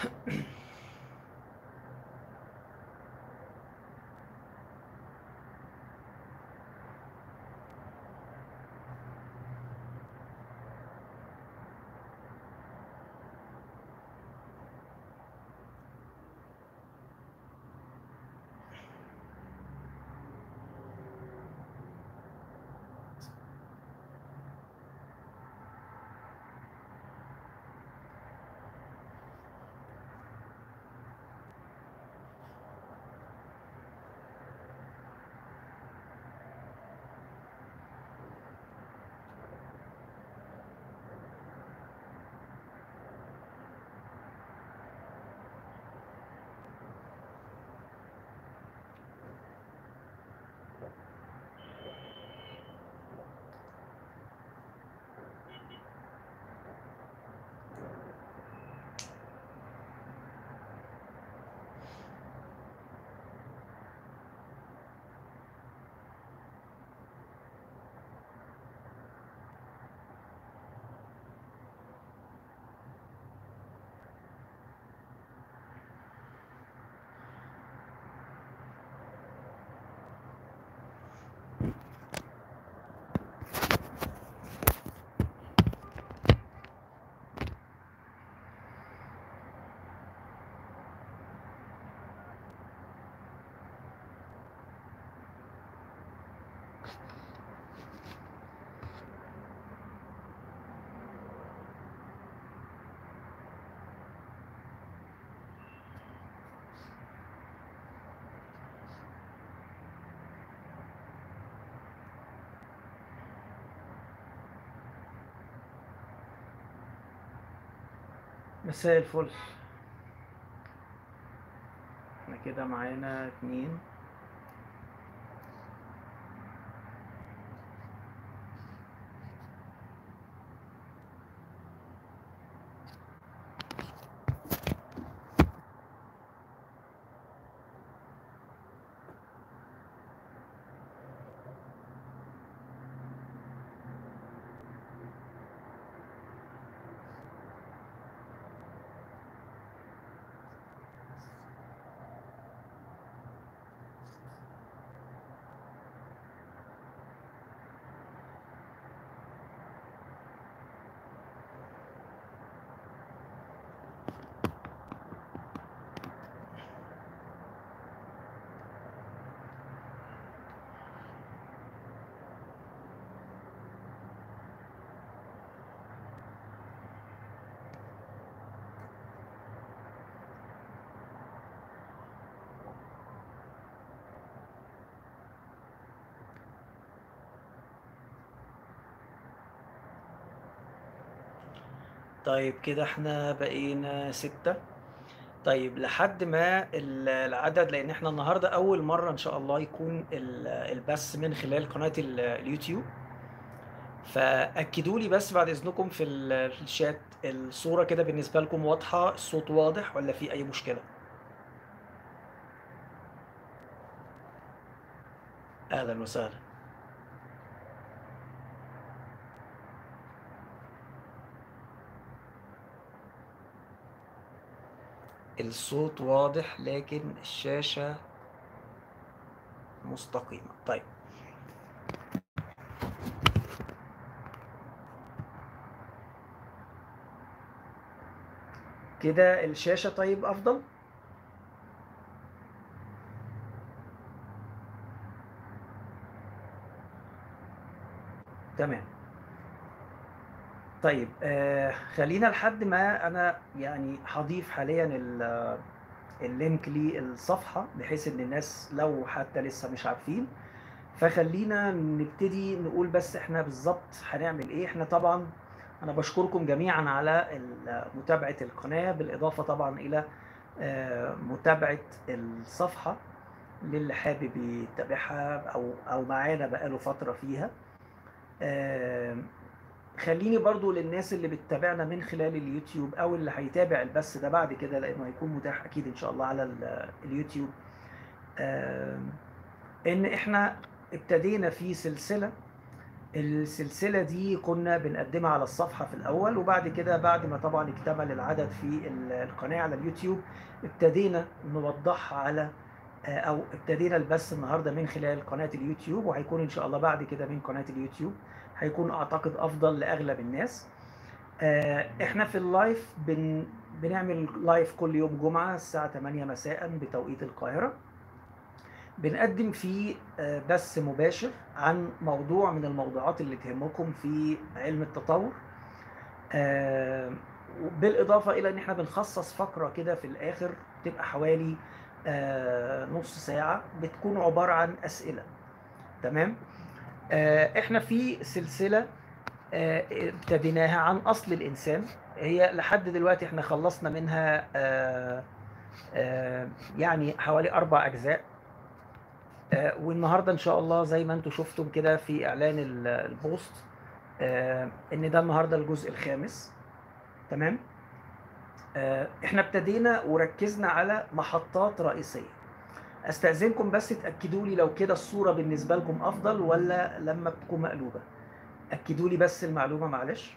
مساء الفل احنا كده معانا اتنين طيب كده احنا بقينا ستة طيب لحد ما ال- العدد لان احنا النهارده اول مرة ان شاء الله يكون ال- البث من خلال قناة ال- اليوتيوب فاكدوا لي بس بعد اذنكم في ال- في الشات الصورة كده بالنسبة لكم واضحة الصوت واضح ولا في اي مشكلة اهلا وسهلا الصوت واضح لكن الشاشة مستقيمة طيب كده الشاشة طيب أفضل تمام طيب آه خلينا لحد ما أنا يعني هضيف حاليا ال- اللينك للصفحة بحيث إن الناس لو حتى لسه مش عارفين فخلينا نبتدي نقول بس احنا بالظبط هنعمل ايه احنا طبعا انا بشكركم جميعا على ال- متابعة القناة بالاضافة طبعا الى آه، متابعة الصفحة للي حابب يتابعها او او معانا بقاله فترة فيها آه، خليني برضو للناس اللي بتتابعنا من خلال اليوتيوب او اللي هيتابع البث ده بعد كده لانه هيكون متاح اكيد ان شاء الله على ال- اليوتيوب آه، ان احنا ابتدينا في سلسله السلسلة دي كنا بنقدمها على الصفحة في الأول وبعد كده بعد ما طبعا اكتمل العدد في ال- القناة على اليوتيوب ابتدينا نوضحها على آه، أو ابتدينا البث النهاردة من خلال قناة اليوتيوب وهيكون إن شاء الله بعد كده من قناة اليوتيوب هيكون أعتقد أفضل لأغلب الناس آه، احنا في اللايف بن بنعمل لايف كل يوم جمعة الساعة 8 مساء بتوقيت القاهرة بنقدم فيه آه، بث مباشر عن موضوع من الموضوعات اللي تهمكم في علم التطور آه، بالإضافة إلى إن إحنا بنخصص فقرة كده في الآخر بتبقى حوالي آه، نص ساعة بتكون عبارة عن أسئلة تمام آه، إحنا في سلسلة آه، ابتديناها عن أصل الإنسان هي لحد دلوقتي إحنا خلصنا منها آه، آه، يعني حوالي أربع أجزاء آه، والنهارده ان شاء الله زي ما انتم شفتم كده في اعلان ال- البوست آه، ان ده النهارده الجزء الخامس تمام آه، احنا ابتدينا وركزنا على محطات رئيسيه استاذنكم بس تاكدوا لي لو كده الصوره بالنسبه لكم افضل ولا لما تكون مقلوبه اكدوا لي بس المعلومه معلش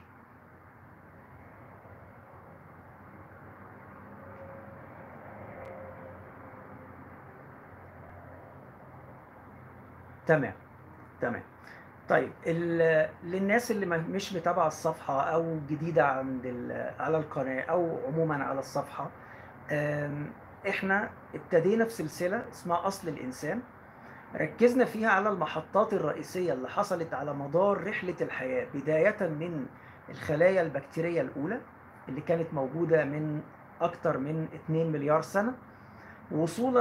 تمام تمام طيب ال- للناس اللي ما- مش متابعه الصفحه او جديده عند ال- على القناه او عموما على الصفحه آم، احنا ابتدينا في سلسله اسمها اصل الانسان ركزنا فيها على المحطات الرئيسيه اللي حصلت على مدار رحله الحياه بدايه من الخلايا البكتيريه الاولى اللي كانت موجوده من اكتر من 2 مليار سنه وصولا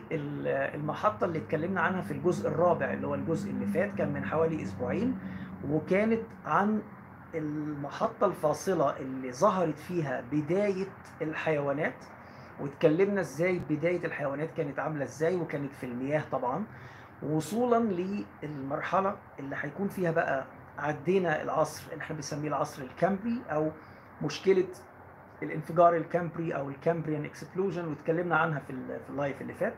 للمحطة اللي اتكلمنا عنها في الجزء الرابع اللي هو الجزء اللي فات كان من حوالي أسبوعين وكانت عن المحطة الفاصلة اللي ظهرت فيها بداية الحيوانات واتكلمنا ازاي بداية الحيوانات كانت عاملة ازاي وكانت في المياه طبعا وصولا للمرحلة اللي هيكون فيها بقى عدينا العصر اللي احنا بنسميه العصر الكامبري او مشكلة الانفجار الكامبري او الكامبريان اكسبلوجن واتكلمنا عنها في ال- في اللايف اللي فات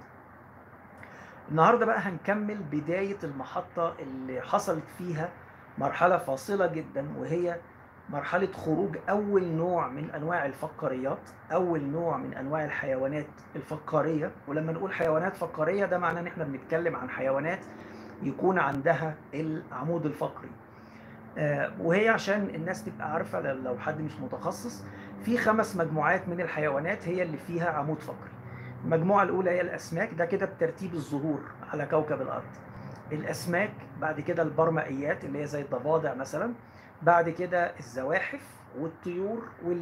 النهارده بقى هنكمل بدايه المحطه اللي حصلت فيها مرحله فاصله جدا وهي مرحله خروج اول نوع من انواع الفقاريات اول نوع من انواع الحيوانات الفقاريه ولما نقول حيوانات فقاريه ده معناه ان احنا بنتكلم عن حيوانات يكون عندها العمود الفقري آه، وهي عشان الناس تبقى عارفه لو لو حد مش متخصص في خمس مجموعات من الحيوانات هي اللي فيها عمود فقري المجموعه الاولى هي الاسماك ده كده بترتيب الظهور على كوكب الارض الاسماك بعد كده البرمائيات اللي هي زي الضفادع مثلا بعد كده الزواحف والطيور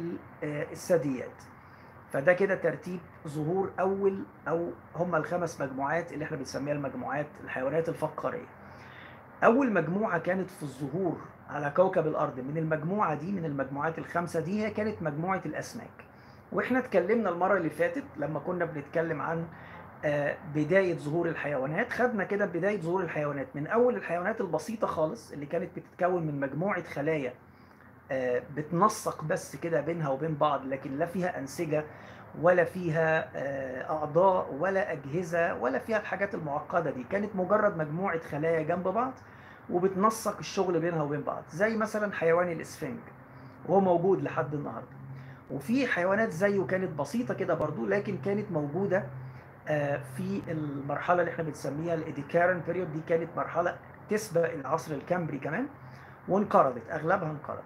والثدييات فده كده ترتيب ظهور اول او هم الخمس مجموعات اللي احنا بنسميها المجموعات الحيوانات الفقاريه اول مجموعه كانت في الظهور على كوكب الارض من المجموعه دي من المجموعات الخمسه دي هي كانت مجموعه الاسماك واحنا اتكلمنا المره اللي فاتت لما كنا بنتكلم عن آه، بدايه ظهور الحيوانات خدنا كده بدايه ظهور الحيوانات من اول الحيوانات البسيطه خالص اللي كانت بتتكون من مجموعه خلايا آه، بتنسق بس كده بينها وبين بعض لكن لا فيها انسجه ولا فيها آه، اعضاء ولا اجهزه ولا فيها الحاجات المعقده دي كانت مجرد مجموعه خلايا جنب بعض وبتنسق الشغل بينها وبين بعض زي مثلا حيوان الاسفنج وهو موجود لحد النهارده وفي حيوانات زيه كانت بسيطه كده برضو لكن كانت موجوده آه، في المرحله اللي احنا بنسميها الايديكارن بيريود دي كانت مرحله تسبق العصر الكامبري كمان وانقرضت اغلبها انقرض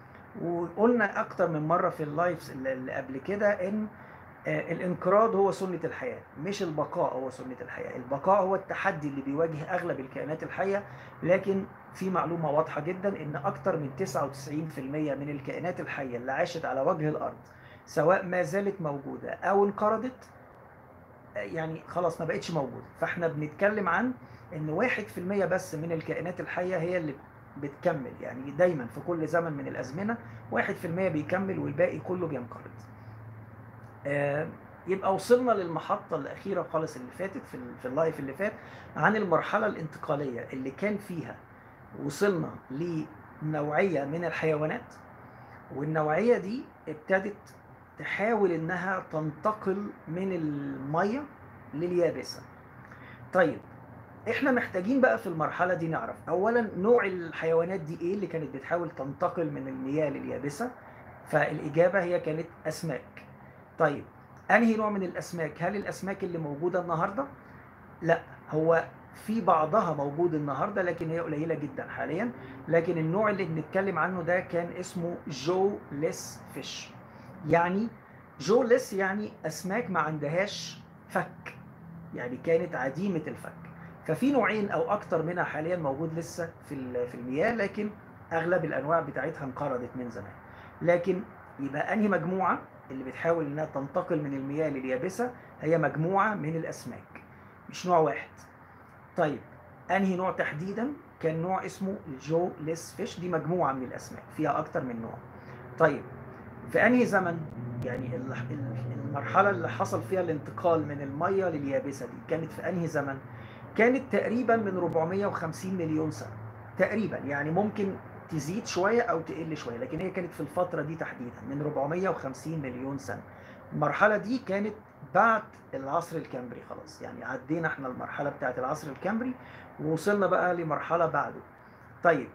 وقلنا اكتر من مره في اللايفز اللي اللي قبل كده ان آه، الانقراض هو سنه الحياه مش البقاء هو سنه الحياه البقاء هو التحدي اللي بيواجه اغلب الكائنات الحيه لكن في معلومه واضحه جدا ان اكتر من 99% من الكائنات الحيه اللي عاشت على وجه الارض سواء ما زالت موجوده او انقرضت آه، يعني خلاص ما بقتش موجوده فاحنا بنتكلم عن ان 1% بس من الكائنات الحيه هي اللي بتكمل يعني دايما في كل زمن من الازمنه 1% بيكمل والباقي كله بينقرض آه، يبقى وصلنا للمحطة الأخيرة خالص اللي فاتت في, ال- في اللايف اللي فات عن المرحلة الانتقالية اللي كان فيها وصلنا لنوعية من الحيوانات والنوعية دي ابتدت تحاول إنها تنتقل من المية لليابسة طيب احنا محتاجين بقى في المرحله دي نعرف اولا نوع الحيوانات دي ايه اللي كانت بتحاول تنتقل من المياه لليابسه فالاجابه هي كانت اسماك طيب انهي نوع من الاسماك هل الاسماك اللي موجوده النهارده لا هو في بعضها موجود النهارده لكن هي قليله جدا حاليا لكن النوع اللي بنتكلم عنه ده كان اسمه جو ليس فيش يعني جو ليس يعني اسماك ما عندهاش فك يعني كانت عديمه الفك ففي نوعين او اكتر منها حاليا موجود لسه في في المياه لكن اغلب الانواع بتاعتها انقرضت من زمان لكن يبقى انهي مجموعه اللي بتحاول انها تنتقل من المياه لليابسه هي مجموعه من الاسماك مش نوع واحد طيب انهي نوع تحديدا كان نوع اسمه الجو ليس فيش دي مجموعه من الاسماك فيها اكتر من نوع طيب في انهي زمن يعني المرحله اللي حصل فيها الانتقال من الميه لليابسه دي كانت في انهي زمن كانت تقريبا من 450 مليون سنه تقريبا يعني ممكن تزيد شويه او تقل شويه لكن هي كانت في الفتره دي تحديدا من 450 مليون سنه المرحله دي كانت بعد العصر الكامبري خلاص يعني عدينا احنا المرحله بتاعت العصر الكامبري ووصلنا بقى لمرحله بعده طيب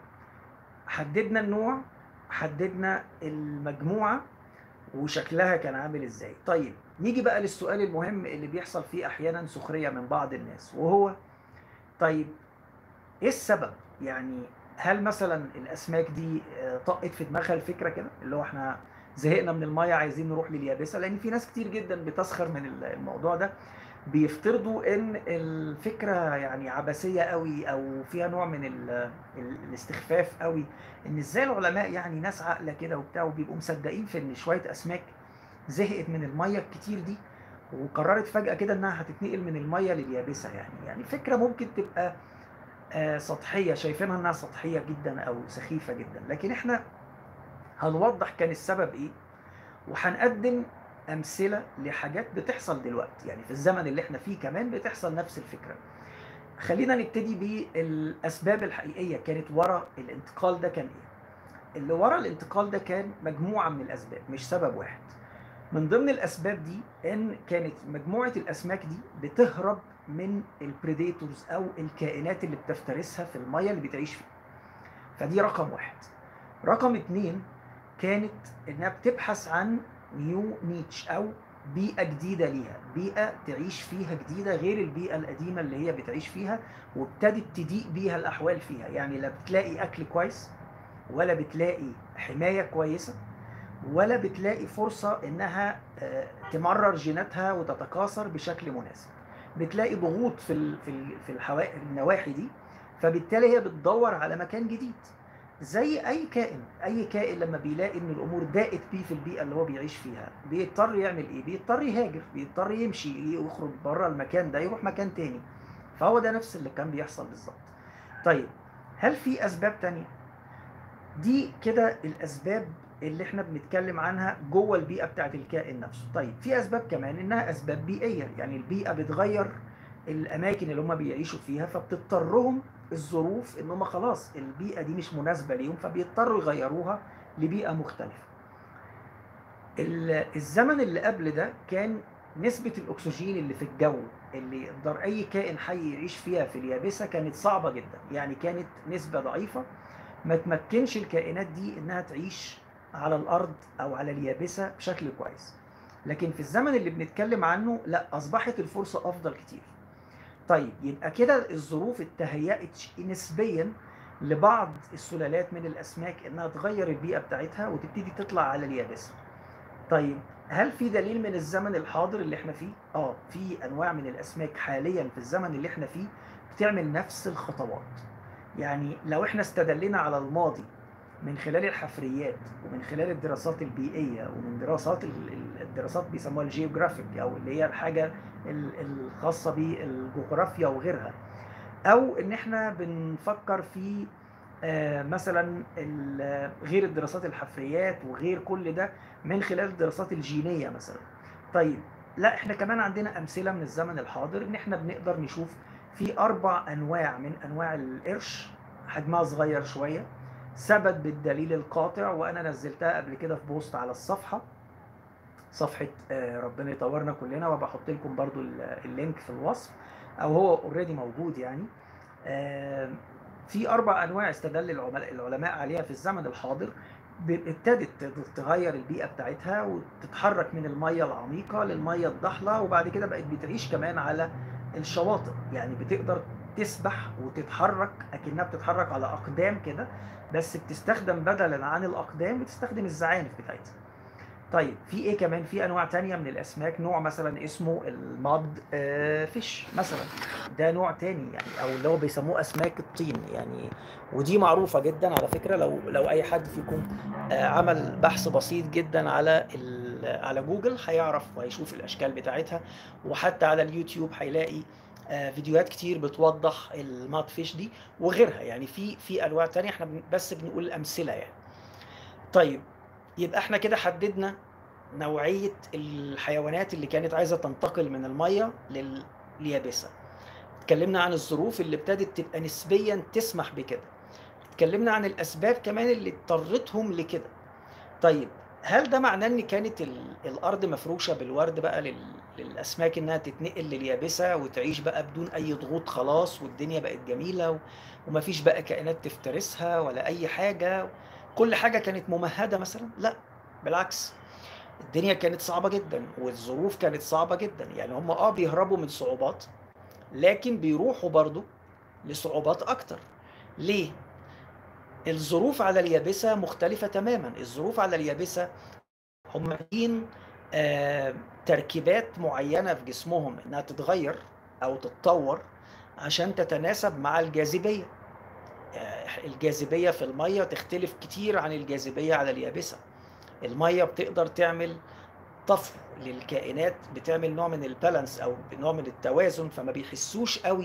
حددنا النوع حددنا المجموعه وشكلها كان عامل ازاي طيب نيجي بقى للسؤال المهم اللي بيحصل فيه احيانا سخريه من بعض الناس وهو طيب ايه السبب يعني هل مثلا الاسماك دي طقت في دماغها الفكره كده اللي هو احنا زهقنا من الميه عايزين نروح لليابسه لان في ناس كتير جدا بتسخر من الموضوع ده بيفترضوا ان الفكره يعني عبثيه قوي او فيها نوع من ال الاستخفاف قوي ان ازاي العلماء يعني ناس عاقله كده وبتاع وبيبقوا مصدقين في ان شويه اسماك زهقت من الميه الكتير دي وقررت فجاه كده انها هتتنقل من الميه لليابسه يعني يعني فكره ممكن تبقى آه سطحيه شايفينها انها سطحيه جدا او سخيفه جدا لكن احنا هنوضح كان السبب ايه وهنقدم امثله لحاجات بتحصل دلوقتي يعني في الزمن اللي احنا فيه كمان بتحصل نفس الفكره خلينا نبتدي بالاسباب الحقيقيه كانت ورا الانتقال ده كان ايه اللي ورا الانتقال ده كان مجموعه من الاسباب مش سبب واحد من ضمن الاسباب دي ان كانت مجموعه الاسماك دي بتهرب من البريديتورز او الكائنات اللي بتفترسها في الميه اللي بتعيش فيها فدي رقم واحد رقم اتنين كانت انها بتبحث عن نيو نيتش او بيئة جديدة ليها بيئة تعيش فيها جديدة غير البيئة القديمة اللي هي بتعيش فيها وابتدت تضيق بيها الأحوال فيها يعني لا بتلاقي أكل كويس ولا بتلاقي حماية كويسة ولا بتلاقي فرصة إنها تمرر جيناتها وتتكاثر بشكل مناسب بتلاقي ضغوط في في في النواحي دي فبالتالي هي بتدور على مكان جديد زي اي كائن اي كائن لما بيلاقي ان الامور ضاقت بيه في البيئه اللي هو بيعيش فيها بيضطر يعمل ايه بيضطر يهاجر بيضطر يمشي يخرج بره المكان ده يروح مكان تاني فهو ده نفس اللي كان بيحصل بالظبط طيب هل في اسباب تانية دي كده الاسباب اللي احنا بنتكلم عنها جوه البيئه بتاعت الكائن نفسه طيب في اسباب كمان انها اسباب بيئيه يعني البيئه بتغير الاماكن اللي هم بيعيشوا فيها فبتضطرهم الظروف ان هم خلاص البيئه دي مش مناسبه ليهم فبيضطروا يغيروها لبيئه مختلفه الزمن اللي قبل ده كان نسبة الأكسجين اللي في الجو اللي يقدر أي كائن حي يعيش فيها في اليابسة كانت صعبة جدا يعني كانت نسبة ضعيفة ما تمكنش الكائنات دي إنها تعيش على الأرض أو على اليابسة بشكل كويس لكن في الزمن اللي بنتكلم عنه لا أصبحت الفرصة أفضل كتير طيب يبقى كده الظروف اتهيأت نسبيا لبعض السلالات من الاسماك انها تغير البيئه بتاعتها وتبتدي تطلع على اليابسه. طيب هل في دليل من الزمن الحاضر اللي احنا فيه؟ اه في انواع من الاسماك حاليا في الزمن اللي احنا فيه بتعمل نفس الخطوات. يعني لو احنا استدلنا على الماضي من خلال الحفريات ومن خلال الدراسات البيئيه ومن دراسات الدراسات بيسموها الجيوغرافيك او اللي هي الحاجه الخاصه بالجغرافيا وغيرها او ان احنا بنفكر في مثلا غير الدراسات الحفريات وغير كل ده من خلال الدراسات الجينيه مثلا طيب لا احنا كمان عندنا امثله من الزمن الحاضر ان احنا بنقدر نشوف في اربع انواع من انواع القرش حجمها صغير شويه ثبت بالدليل القاطع وانا نزلتها قبل كده في بوست على الصفحه صفحه ربنا يطورنا كلنا وبحط لكم برضو اللينك في الوصف او هو اوريدي موجود يعني آم، في اربع انواع استدل العملاء- العلماء عليها في الزمن الحاضر ب- ابتدت تغير البيئه بتاعتها وتتحرك من الميه العميقه للميه الضحله وبعد كده بقت بتعيش كمان على الشواطئ يعني بتقدر تسبح وتتحرك اكنها بتتحرك على اقدام كده بس بتستخدم بدلا عن الاقدام بتستخدم الزعانف بتاعتها طيب في ايه كمان في انواع تانية من الاسماك نوع مثلا اسمه الماد آه، فيش مثلا ده نوع تاني يعني او اللي هو بيسموه اسماك الطين يعني ودي معروفه جدا على فكره لو لو اي حد فيكم آه، عمل بحث بسيط جدا على ال- على جوجل هيعرف وهيشوف الاشكال بتاعتها وحتى على اليوتيوب هيلاقي آه، فيديوهات كتير بتوضح الماد فيش دي وغيرها يعني في في انواع تانية احنا بن- بس بنقول امثله يعني طيب يبقى احنا كده حددنا نوعية الحيوانات اللي كانت عايزة تنتقل من المية لل- لليابسة اتكلمنا عن الظروف اللي ابتدت تبقى نسبيا تسمح بكده اتكلمنا عن الأسباب كمان اللي اضطرتهم لكده طيب هل ده معناه ان كانت ال- الارض مفروشه بالورد بقى لل- للاسماك انها تتنقل لليابسه وتعيش بقى بدون اي ضغوط خلاص والدنيا بقت جميله و- ومفيش بقى كائنات تفترسها ولا اي حاجه كل حاجه كانت ممهده مثلا لا بالعكس الدنيا كانت صعبه جدا والظروف كانت صعبه جدا يعني هم اه بيهربوا من صعوبات لكن بيروحوا برضو لصعوبات اكتر ليه الظروف على اليابسه مختلفه تماما الظروف على اليابسه هم محتاجين آه، تركيبات معينه في جسمهم انها تتغير او تتطور عشان تتناسب مع الجاذبيه آه، الجاذبيه في الميه تختلف كتير عن الجاذبيه على اليابسه الميه بتقدر تعمل طفو للكائنات بتعمل نوع من البالانس او نوع من التوازن فما بيحسوش قوي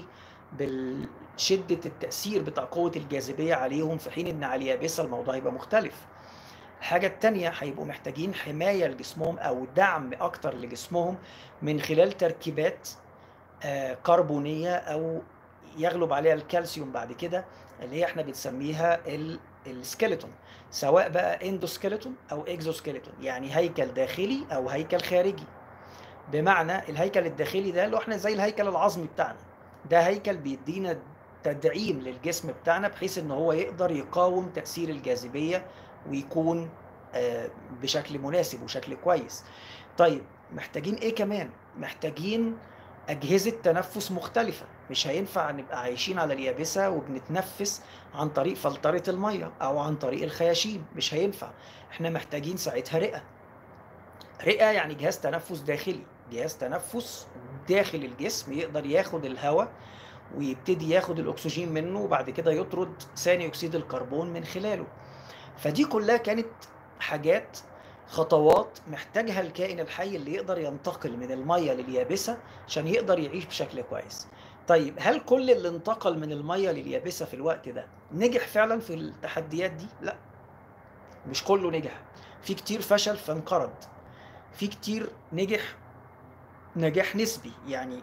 بشده التاثير بتاع قوه الجاذبيه عليهم في حين ان على اليابسه الموضوع يبقى مختلف الحاجة التانية هيبقوا محتاجين حماية لجسمهم أو دعم أكتر لجسمهم من خلال تركيبات آه، كربونية أو يغلب عليها الكالسيوم بعد كده اللي هي احنا بنسميها ال- السكيلتون سواء بقى اندوسكيلتون أو اكزوسكيلتون يعني هيكل داخلي أو هيكل خارجي بمعنى الهيكل الداخلي ده اللي هو احنا زي الهيكل العظمي بتاعنا ده هيكل بيدينا تدعيم للجسم بتاعنا بحيث ان هو يقدر يقاوم تأثير الجاذبية ويكون آه، بشكل مناسب وشكل كويس طيب محتاجين ايه كمان محتاجين أجهزة تنفس مختلفة مش هينفع نبقى عايشين على اليابسة وبنتنفس عن طريق فلترة المية أو عن طريق الخياشيم مش هينفع احنا محتاجين ساعتها رئة رئة يعني جهاز تنفس داخلي جهاز تنفس داخل الجسم يقدر ياخد الهواء ويبتدي ياخد الأكسجين منه وبعد كده يطرد ثاني أكسيد الكربون من خلاله فدي كلها كانت حاجات خطوات محتاجها الكائن الحي اللي يقدر ينتقل من المية لليابسة عشان يقدر يعيش بشكل كويس طيب هل كل اللي انتقل من المية لليابسة في الوقت ده نجح فعلا في التحديات دي؟ لا مش كله نجح في كتير فشل فانقرض في كتير نجح نجاح نسبي يعني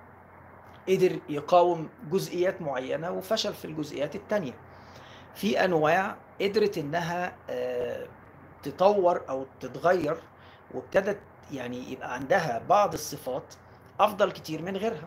قدر يقاوم جزئيات معينة وفشل في الجزئيات التانية في أنواع قدرت إنها آه، تطور أو تتغير وابتدت يعني يبقى عندها بعض الصفات أفضل كتير من غيرها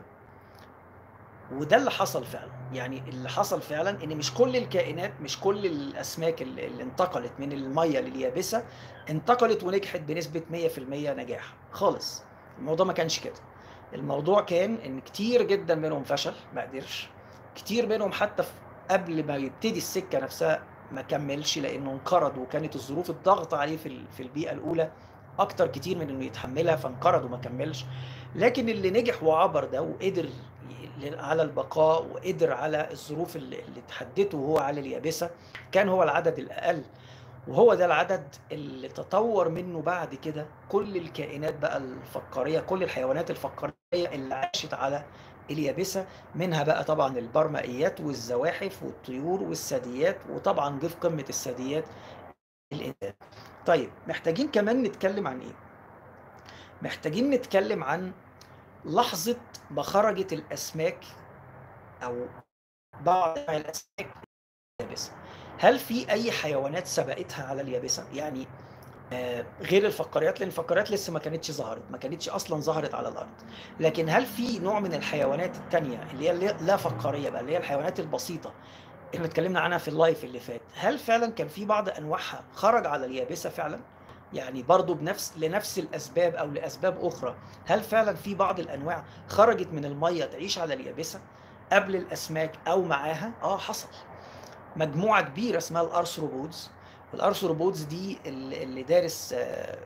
وده اللي حصل فعلا يعني اللي حصل فعلا ان مش كل الكائنات مش كل الاسماك اللي اللي انتقلت من الميه لليابسه انتقلت ونجحت بنسبه 100% نجاح خالص الموضوع ما كانش كده الموضوع كان ان كتير جدا منهم فشل ما قدرش كتير منهم حتى في قبل ما يبتدي السكه نفسها ما كملش لانه انقرض وكانت الظروف الضغط عليه في ال- في البيئه الاولى اكتر كتير من انه يتحملها فانقرض وما كملش لكن اللي نجح وعبر ده وقدر ي- على البقاء وقدر على الظروف اللي اللي تحدته هو على اليابسه كان هو العدد الاقل وهو ده العدد اللي تطور منه بعد كده كل الكائنات بقى الفقاريه كل الحيوانات الفقاريه اللي عاشت على اليابسه منها بقى طبعا البرمائيات والزواحف والطيور والثدييات وطبعا جه في قمه الثدييات الانسان. طيب محتاجين كمان نتكلم عن ايه؟ محتاجين نتكلم عن لحظه ما خرجت الاسماك او بعض أنواع الاسماك اليابسه. هل في اي حيوانات سبقتها على اليابسه؟ يعني آه، غير الفقاريات لان الفقاريات لسه ما كانتش ظهرت ما كانتش اصلا ظهرت على الارض لكن هل في نوع من الحيوانات التانية اللي هي لا فقاريه بقى اللي هي الحيوانات البسيطه احنا اتكلمنا عنها في اللايف اللي فات هل فعلا كان في بعض انواعها خرج على اليابسه فعلا يعني برضو بنفس لنفس الاسباب او لاسباب اخرى هل فعلا في بعض الانواع خرجت من الميه تعيش على اليابسه قبل الاسماك او معاها اه حصل مجموعه كبيره اسمها الارثروبودز الارثروبودز دي اللي دارس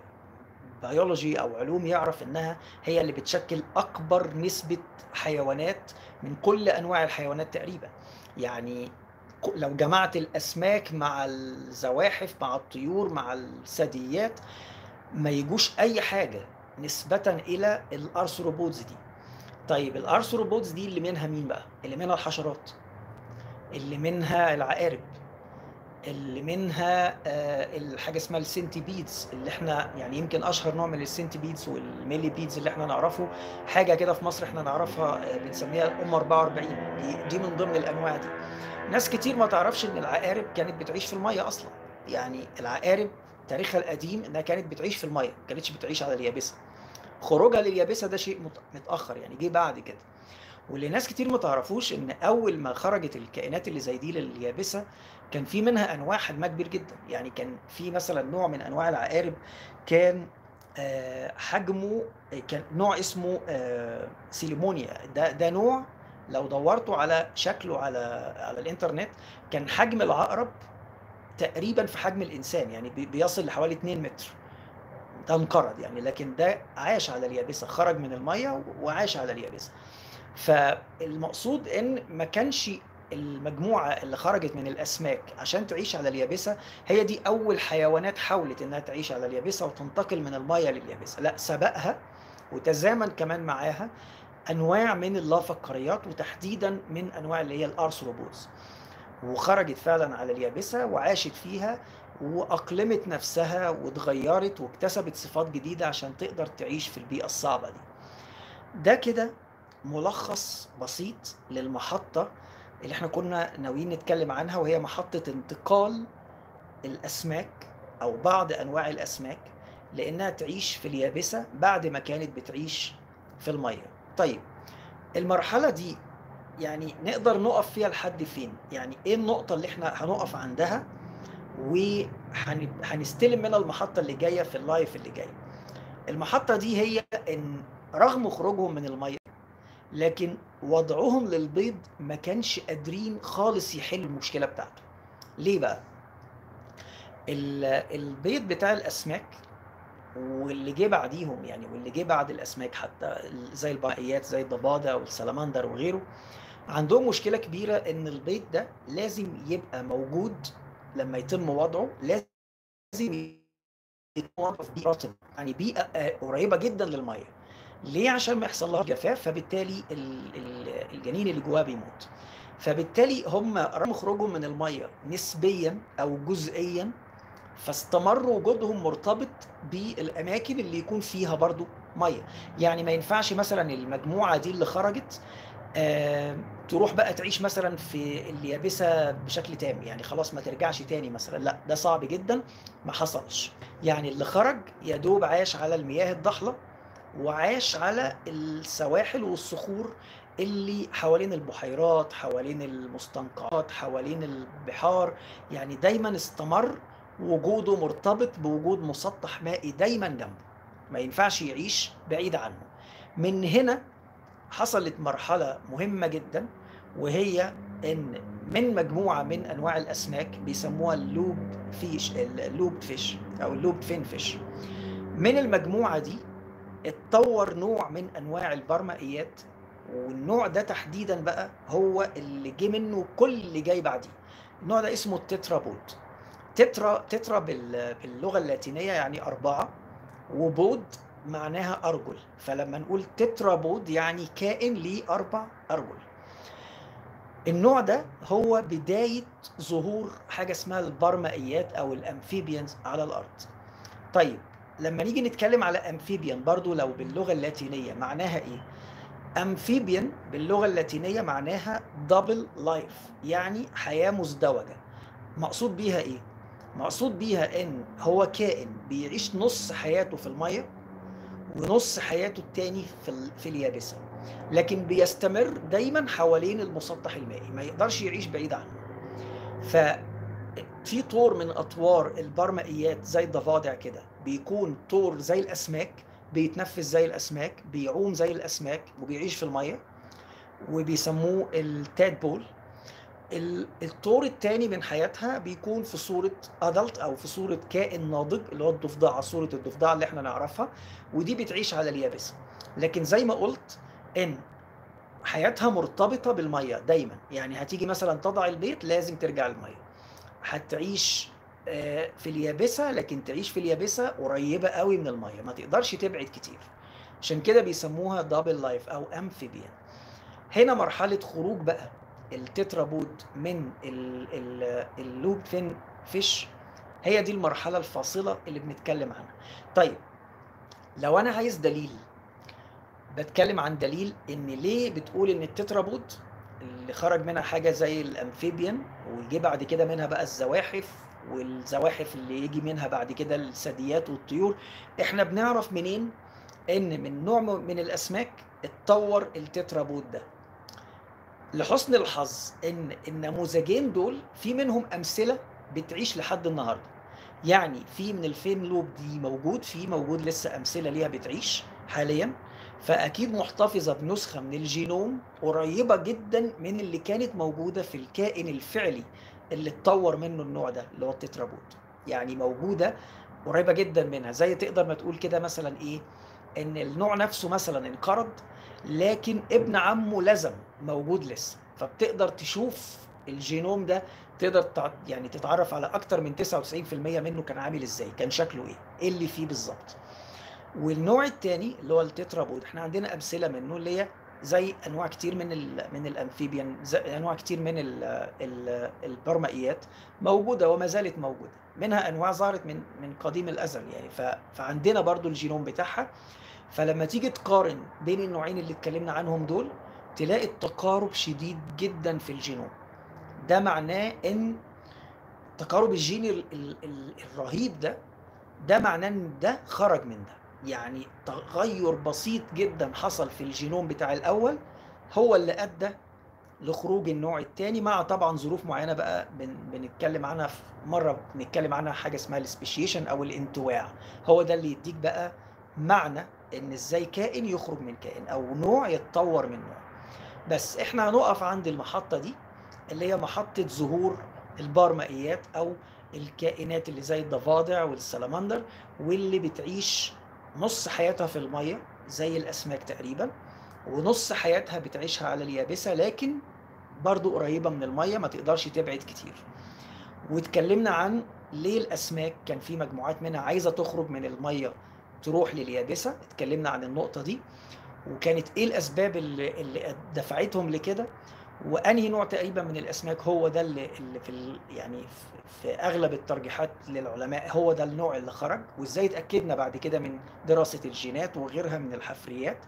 بيولوجي او علوم يعرف انها هي اللي بتشكل اكبر نسبه حيوانات من كل انواع الحيوانات تقريبا يعني لو جمعت الاسماك مع الزواحف مع الطيور مع الثدييات ما يجوش اي حاجه نسبه الى الارثروبودز دي طيب الارثروبودز دي اللي منها مين بقى اللي منها الحشرات اللي منها العقارب اللي منها آه، الحاجه اسمها السنتيبيدز اللي احنا يعني يمكن اشهر نوع من السنتيبيدز والميلي بيدز اللي احنا نعرفه حاجه كده في مصر احنا نعرفها آه، بنسميها ام 44 دي, دي من ضمن الانواع دي ناس كتير ما تعرفش ان العقارب كانت بتعيش في الميه اصلا يعني العقارب تاريخها القديم انها كانت بتعيش في الميه ما كانتش بتعيش على اليابسه خروجها لليابسه ده شيء متاخر يعني جه بعد كده واللي ناس كتير ما تعرفوش ان اول ما خرجت الكائنات اللي زي دي لليابسه كان في منها انواع حجمها كبير جدا يعني كان في مثلا نوع من انواع العقارب كان آه، حجمه كان نوع اسمه آه، سيليمونيا ده ده نوع لو دورتوا على شكله على على الانترنت كان حجم العقرب تقريبا في حجم الانسان يعني بيصل لحوالي 2 متر ده انقرض يعني لكن ده عاش على اليابسه خرج من الميه وعاش على اليابسه فالمقصود ان ما كانش المجموعه اللي خرجت من الاسماك عشان تعيش على اليابسه هي دي اول حيوانات حاولت انها تعيش على اليابسه وتنتقل من الميه لليابسه لا سبقها وتزامن كمان معاها انواع من اللافقاريات وتحديدا من انواع اللي هي الارثروبودز وخرجت فعلا على اليابسه وعاشت فيها واقلمت نفسها واتغيرت واكتسبت صفات جديده عشان تقدر تعيش في البيئه الصعبه دي ده كده ملخص بسيط للمحطه اللي احنا كنا ناويين نتكلم عنها وهي محطه انتقال الاسماك او بعض انواع الاسماك لانها تعيش في اليابسه بعد ما كانت بتعيش في الميه طيب المرحلة دي يعني نقدر نقف فيها لحد فين يعني ايه النقطة اللي احنا هنقف عندها وهنستلم منها المحطة اللي جاية في اللايف اللي جاي المحطة دي هي ان رغم خروجهم من المية لكن وضعهم للبيض ما كانش قادرين خالص يحل المشكلة بتاعته ليه بقى البيض بتاع الاسماك واللي جه بعديهم يعني واللي جه بعد الاسماك حتى زي البقيات زي الضفادع والسلمندر وغيره عندهم مشكله كبيره ان البيض ده لازم يبقى موجود لما يتم وضعه لازم يكون في بيئه رطبه يعني بيئه آه، قريبه جدا للميه ليه عشان ما يحصل لها جفاف فبالتالي الجنين اللي جواه بيموت فبالتالي هم رغم خروجهم من الميه نسبيا او جزئيا فاستمر وجودهم مرتبط بالاماكن اللي يكون فيها برضو ميه يعني ما ينفعش مثلا المجموعه دي اللي خرجت آه تروح بقى تعيش مثلا في اليابسه بشكل تام يعني خلاص ما ترجعش تاني مثلا لا ده صعب جدا ما حصلش يعني اللي خرج يا دوب عاش على المياه الضحله وعاش على السواحل والصخور اللي حوالين البحيرات حوالين المستنقعات حوالين البحار يعني دايما استمر وجوده مرتبط بوجود مسطح مائي دايما جنبه ما ينفعش يعيش بعيد عنه من هنا حصلت مرحلة مهمة جدا وهي ان من مجموعة من انواع الاسماك بيسموها اللوب فيش اللوب فيش او اللوب فين فيش من المجموعة دي اتطور نوع من انواع البرمائيات والنوع ده تحديدا بقى هو اللي جه منه كل اللي جاي بعديه النوع ده اسمه التترابوت تترا تترا باللغه اللاتينيه يعني اربعه وبود معناها ارجل فلما نقول تترا بود يعني كائن ليه اربع ارجل النوع ده هو بدايه ظهور حاجه اسمها البرمائيات او الامفيبيانز على الارض طيب لما نيجي نتكلم على امفيبيان برضو لو باللغه اللاتينيه معناها ايه امفيبيان باللغه اللاتينيه معناها دبل لايف يعني حياه مزدوجه مقصود بيها ايه مقصود بيها ان هو كائن بيعيش نص حياته في الميه ونص حياته التاني في, ال... في اليابسه لكن بيستمر دايما حوالين المسطح المائي ما يقدرش يعيش بعيد عنه ففي طور من اطوار البرمائيات زي الضفادع كده بيكون طور زي الاسماك بيتنفس زي الاسماك بيعوم زي الاسماك وبيعيش في الميه وبيسموه التادبول الطور الثاني من حياتها بيكون في صورة أدلت أو في صورة كائن ناضج اللي هو الضفدعة صورة الضفدعة اللي احنا نعرفها ودي بتعيش على اليابسة لكن زي ما قلت إن حياتها مرتبطة بالمية دايما يعني هتيجي مثلا تضع البيت لازم ترجع المية هتعيش في اليابسة لكن تعيش في اليابسة قريبة قوي من المية ما تقدرش تبعد كتير عشان كده بيسموها دبل لايف أو أمفيبيان هنا مرحلة خروج بقى التترابود من اللوب فين فيش هي دي المرحلة الفاصلة اللي بنتكلم عنها طيب لو أنا عايز دليل بتكلم عن دليل إن ليه بتقول إن التترابود اللي خرج منها حاجة زي الأمفيبيان ويجي بعد كده منها بقى الزواحف والزواحف اللي يجي منها بعد كده الثدييات والطيور احنا بنعرف منين ان من نوع من الاسماك اتطور التترابود ده لحسن الحظ ان النموذجين دول في منهم امثله بتعيش لحد النهارده يعني في من الفين لوب دي موجود في موجود لسه امثله ليها بتعيش حاليا فاكيد محتفظه بنسخه من الجينوم قريبه جدا من اللي كانت موجوده في الكائن الفعلي اللي اتطور منه النوع ده اللي هو التترابود يعني موجوده قريبه جدا منها زي تقدر ما تقول كده مثلا ايه ان النوع نفسه مثلا انقرض لكن ابن عمه لزم موجود لسه فبتقدر تشوف الجينوم ده تقدر يعني تتعرف على اكتر من 99% منه كان عامل ازاي كان شكله ايه ايه اللي فيه بالظبط والنوع الثاني اللي هو التترابود احنا عندنا امثله منه اللي هي زي انواع كتير من ال من الامفيبيان انواع كتير من ال ال البرمائيات موجوده وما زالت موجوده منها انواع ظهرت من من قديم الازل يعني فعندنا برضو الجينوم بتاعها فلما تيجي تقارن بين النوعين اللي اتكلمنا عنهم دول تلاقي التقارب شديد جدا في الجينوم ده معناه ان التقارب الجيني ال ال ال الرهيب ده ده معناه ان ده خرج من ده يعني تغير بسيط جدا حصل في الجينوم بتاع الاول هو اللي ادى لخروج النوع الثاني مع طبعا ظروف معينه بقى بن بنتكلم عنها في مره بنتكلم عنها حاجه اسمها السبيشيشن او الانتواع هو ده اللي يديك بقى معنى ان ازاي كائن يخرج من كائن او نوع يتطور من نوع بس احنا هنقف عند المحطه دي اللي هي محطه ظهور البارمائيات او الكائنات اللي زي الضفادع والسلمندر واللي بتعيش نص حياتها في الميه زي الاسماك تقريبا ونص حياتها بتعيشها على اليابسه لكن برضو قريبه من الميه ما تقدرش تبعد كتير واتكلمنا عن ليه الاسماك كان في مجموعات منها عايزه تخرج من الميه تروح لليابسه اتكلمنا عن النقطه دي وكانت ايه الاسباب اللي, اللي دفعتهم لكده وانهي نوع تقريبا من الاسماك هو ده اللي, اللي في يعني في اغلب الترجيحات للعلماء هو ده النوع اللي خرج وازاي اتاكدنا بعد كده من دراسه الجينات وغيرها من الحفريات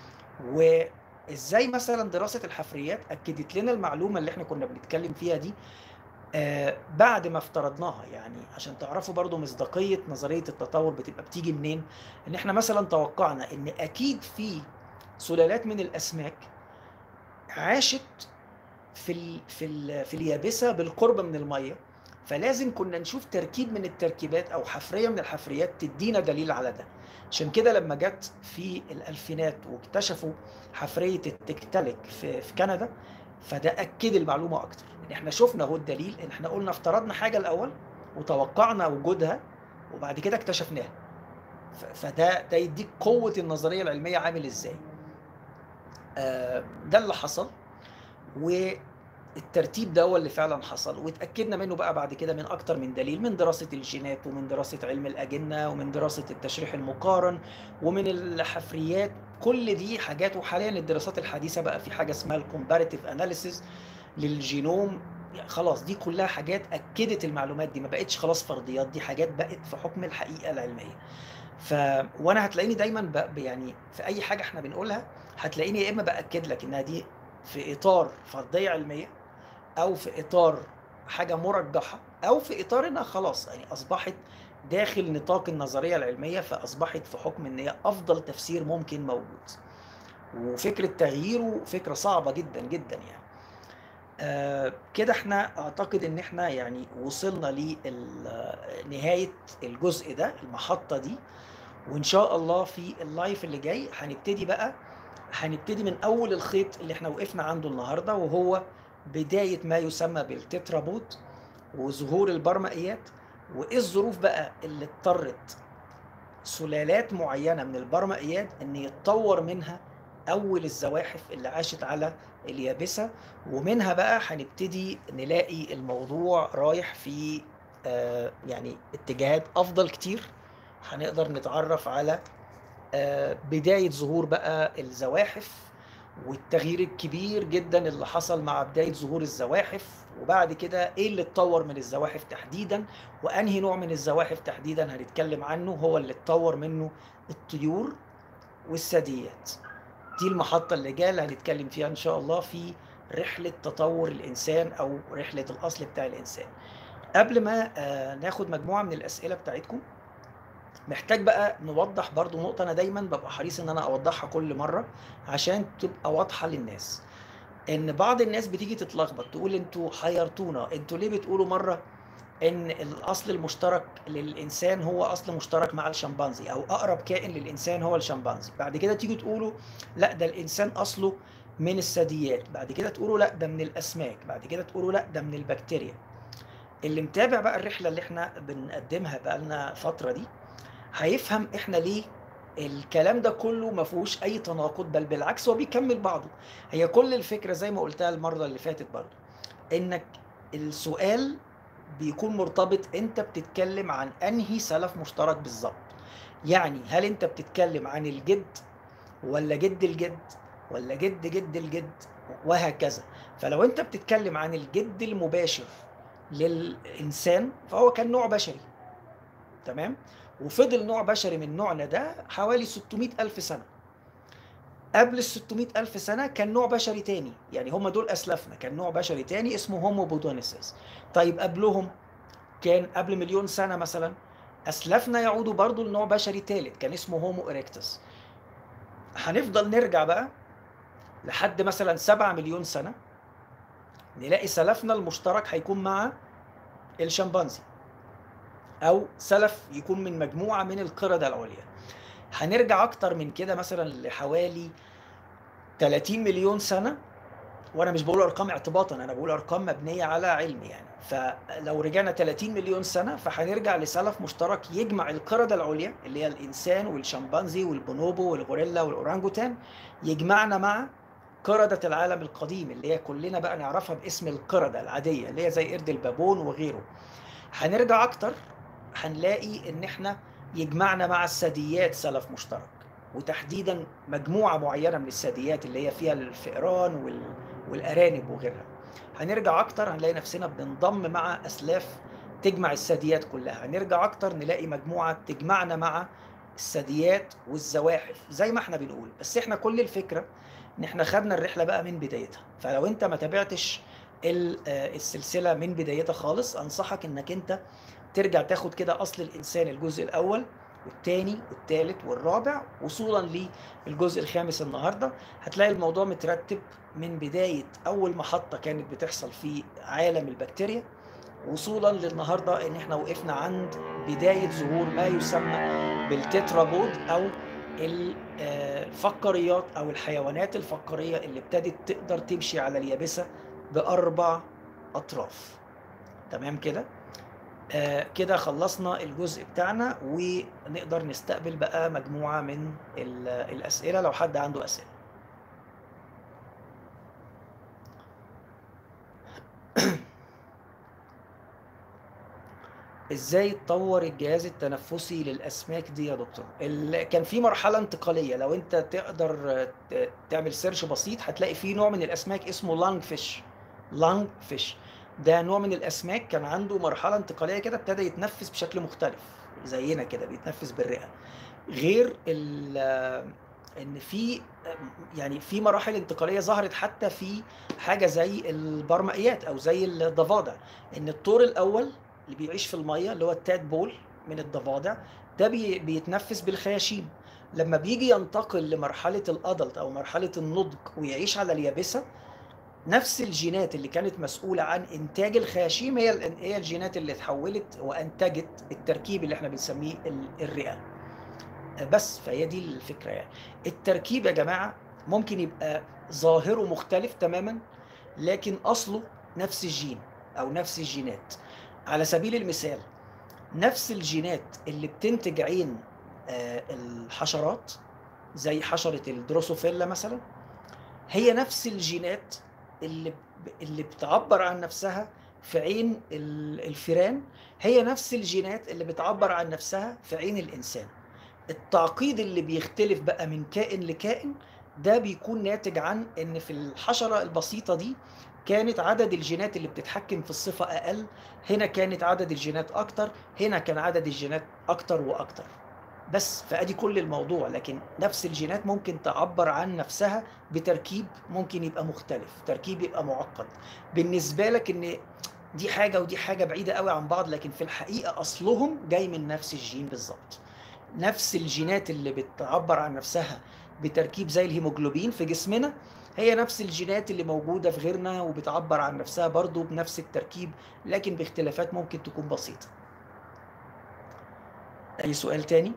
وازاي مثلا دراسه الحفريات اكدت لنا المعلومه اللي احنا كنا بنتكلم فيها دي آه بعد ما افترضناها يعني عشان تعرفوا برضو مصداقيه نظريه التطور بتبقى بتيجي منين ان احنا مثلا توقعنا ان اكيد في سلالات من الاسماك عاشت في ال في ال في اليابسه بالقرب من الميه فلازم كنا نشوف تركيب من التركيبات او حفريه من الحفريات تدينا دليل على ده عشان كده لما جت في الالفينات واكتشفوا حفريه التكتلك في, في كندا فده اكد المعلومه اكتر ان احنا شفنا اهو الدليل ان احنا قلنا افترضنا حاجه الاول وتوقعنا وجودها وبعد كده اكتشفناها فده ده يديك قوه النظريه العلميه عامل ازاي آه ده اللي حصل والترتيب ده هو اللي فعلا حصل واتاكدنا منه بقى بعد كده من اكتر من دليل من دراسه الجينات ومن دراسه علم الاجنه ومن دراسه التشريح المقارن ومن الحفريات كل دي حاجات وحاليا الدراسات الحديثه بقى في حاجه اسمها الكومباريتيف اناليسيز للجينوم خلاص دي كلها حاجات اكدت المعلومات دي ما بقتش خلاص فرضيات دي حاجات بقت في حكم الحقيقه العلميه ف وانا هتلاقيني دايما ب... يعني في اي حاجه احنا بنقولها هتلاقيني يا اما باكد لك انها دي في اطار فرضيه علميه او في اطار حاجه مرجحه او في اطار انها خلاص يعني اصبحت داخل نطاق النظريه العلميه فاصبحت في حكم ان هي افضل تفسير ممكن موجود وفكره تغييره فكره صعبه جدا جدا يعني آه كده احنا اعتقد ان احنا يعني وصلنا لنهايه الجزء ده المحطه دي وان شاء الله في اللايف اللي جاي هنبتدي بقى هنبتدي من اول الخيط اللي احنا وقفنا عنده النهارده وهو بدايه ما يسمى بالتترابوت وظهور البرمائيات وايه الظروف بقى اللي اضطرت سلالات معينه من البرمائيات ان يتطور منها اول الزواحف اللي عاشت على اليابسه ومنها بقى هنبتدي نلاقي الموضوع رايح في آه يعني اتجاهات افضل كتير هنقدر نتعرف على آه بدايه ظهور بقى الزواحف والتغيير الكبير جدا اللي حصل مع بدايه ظهور الزواحف وبعد كده ايه اللي اتطور من الزواحف تحديدا وانهي نوع من الزواحف تحديدا هنتكلم عنه هو اللي اتطور منه الطيور والثدييات دي المحطة اللي جاية اللي هنتكلم فيها إن شاء الله في رحلة تطور الإنسان أو رحلة الأصل بتاع الإنسان قبل ما آه ناخد مجموعة من الأسئلة بتاعتكم محتاج بقى نوضح برضو نقطة أنا دايما ببقى حريص إن أنا أوضحها كل مرة عشان تبقى واضحة للناس إن بعض الناس بتيجي تتلخبط تقول أنتوا حيرتونا أنتوا ليه بتقولوا مرة ان الاصل المشترك للانسان هو اصل مشترك مع الشمبانزي او اقرب كائن للانسان هو الشمبانزي بعد كده تيجي تقولوا لا ده الانسان اصله من الثدييات بعد كده تقولوا لا ده من الاسماك بعد كده تقولوا لا ده من البكتيريا اللي متابع بقى الرحله اللي احنا بنقدمها بقى لنا فتره دي هيفهم احنا ليه الكلام ده كله ما فيهوش اي تناقض بل بالعكس هو بيكمل بعضه هي كل الفكره زي ما قلتها المره اللي فاتت برضه انك السؤال بيكون مرتبط انت بتتكلم عن انهي سلف مشترك بالظبط يعني هل انت بتتكلم عن الجد ولا جد الجد ولا جد جد الجد وهكذا فلو انت بتتكلم عن الجد المباشر للانسان فهو كان نوع بشري تمام وفضل نوع بشري من نوعنا ده حوالي 600 ألف سنة قبل ال 600 ألف سنة كان نوع بشري تاني يعني هم دول أسلافنا كان نوع بشري تاني اسمه هومو بودونيسيس طيب قبلهم كان قبل مليون سنة مثلا أسلافنا يعودوا برضو لنوع بشري تالت كان اسمه هومو إريكتس هنفضل نرجع بقى لحد مثلا 7 مليون سنة نلاقي سلفنا المشترك هيكون مع الشمبانزي أو سلف يكون من مجموعة من القردة العليا هنرجع اكتر من كده مثلا لحوالي 30 مليون سنه وانا مش بقول ارقام اعتباطا انا بقول ارقام مبنيه على علم يعني فلو رجعنا 30 مليون سنه فهنرجع لسلف مشترك يجمع القرده العليا اللي هي الانسان والشمبانزي والبونوبو والغوريلا والاورانجوتان يجمعنا مع قردة العالم القديم اللي هي كلنا بقى نعرفها باسم القردة العادية اللي هي زي قرد البابون وغيره هنرجع أكتر هنلاقي إن إحنا يجمعنا مع الثدييات سلف مشترك وتحديدا مجموعة معينة من الثدييات اللي هي فيها الفئران وال... والأرانب وغيرها هنرجع أكتر هنلاقي نفسنا بننضم مع أسلاف تجمع الثدييات كلها هنرجع أكتر نلاقي مجموعة تجمعنا مع الثدييات والزواحف زي ما احنا بنقول بس احنا كل الفكرة ان احنا خدنا الرحلة بقى من بدايتها فلو انت ما تابعتش السلسلة من بدايتها خالص انصحك انك انت ترجع تاخد كده اصل الانسان الجزء الاول والثاني والثالث والرابع وصولا للجزء الخامس النهارده هتلاقي الموضوع مترتب من بدايه اول محطه كانت بتحصل في عالم البكتيريا وصولا للنهارده ان احنا وقفنا عند بدايه ظهور ما يسمى بالتترابود او الفقريات او الحيوانات الفقريه اللي ابتدت تقدر تمشي على اليابسه باربع اطراف تمام كده آه كده خلصنا الجزء بتاعنا ونقدر نستقبل بقى مجموعة من الأسئلة لو حد عنده أسئلة ازاي تطور الجهاز التنفسي للاسماك دي يا دكتور كان في مرحله انتقاليه لو انت تقدر تعمل سيرش بسيط هتلاقي في نوع من الاسماك اسمه لانج فيش لانج فيش ده نوع من الاسماك كان عنده مرحله انتقاليه كده ابتدى يتنفس بشكل مختلف زينا كده بيتنفس بالرئه غير ان في يعني في مراحل انتقاليه ظهرت حتى في حاجه زي البرمائيات او زي الضفادع ان الطور الاول اللي بيعيش في الميه اللي هو التاد بول من الضفادع ده بي بيتنفس بالخياشيم لما بيجي ينتقل لمرحله الادلت او مرحله النضج ويعيش على اليابسه نفس الجينات اللي كانت مسؤوله عن انتاج الخياشيم هي ال- هي الجينات اللي اتحولت وانتجت التركيب اللي احنا بنسميه ال- الرئه بس فهي دي الفكره يعني التركيب يا جماعه ممكن يبقى ظاهره مختلف تماما لكن اصله نفس الجين او نفس الجينات على سبيل المثال نفس الجينات اللي بتنتج عين آه، الحشرات زي حشره الدروسوفيلا مثلا هي نفس الجينات اللي ب- اللي بتعبر عن نفسها في عين ال- الفيران هي نفس الجينات اللي بتعبر عن نفسها في عين الانسان التعقيد اللي بيختلف بقى من كائن لكائن ده بيكون ناتج عن ان في الحشره البسيطه دي كانت عدد الجينات اللي بتتحكم في الصفه اقل هنا كانت عدد الجينات اكتر هنا كان عدد الجينات اكتر واكتر بس فادي كل الموضوع لكن نفس الجينات ممكن تعبر عن نفسها بتركيب ممكن يبقى مختلف تركيب يبقى معقد بالنسبه لك ان دي حاجه ودي حاجه بعيده قوي عن بعض لكن في الحقيقه اصلهم جاي من نفس الجين بالظبط نفس الجينات اللي بتعبر عن نفسها بتركيب زي الهيموجلوبين في جسمنا هي نفس الجينات اللي موجودة في غيرنا وبتعبر عن نفسها برضو بنفس التركيب لكن باختلافات ممكن تكون بسيطة أي سؤال تاني؟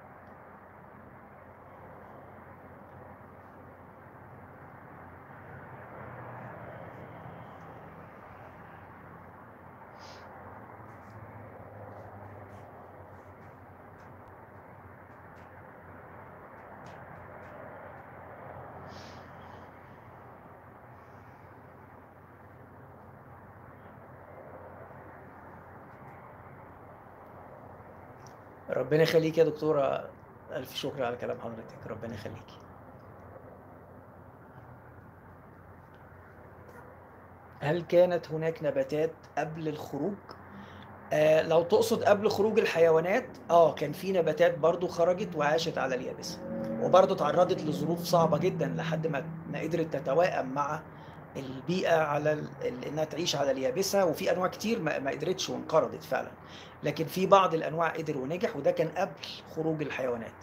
ربنا يخليك يا دكتورة ألف شكر على كلام حضرتك ربنا يخليكي هل كانت هناك نباتات قبل الخروج؟ آه لو تقصد قبل خروج الحيوانات اه كان في نباتات برضو خرجت وعاشت على اليابسة وبرضو تعرضت لظروف صعبة جدا لحد ما ما قدرت تتوائم مع البيئة على ال... ال- انها تعيش على اليابسة وفي انواع كتير ما, ما قدرتش وانقرضت فعلا لكن في بعض الانواع قدر ونجح وده كان قبل خروج الحيوانات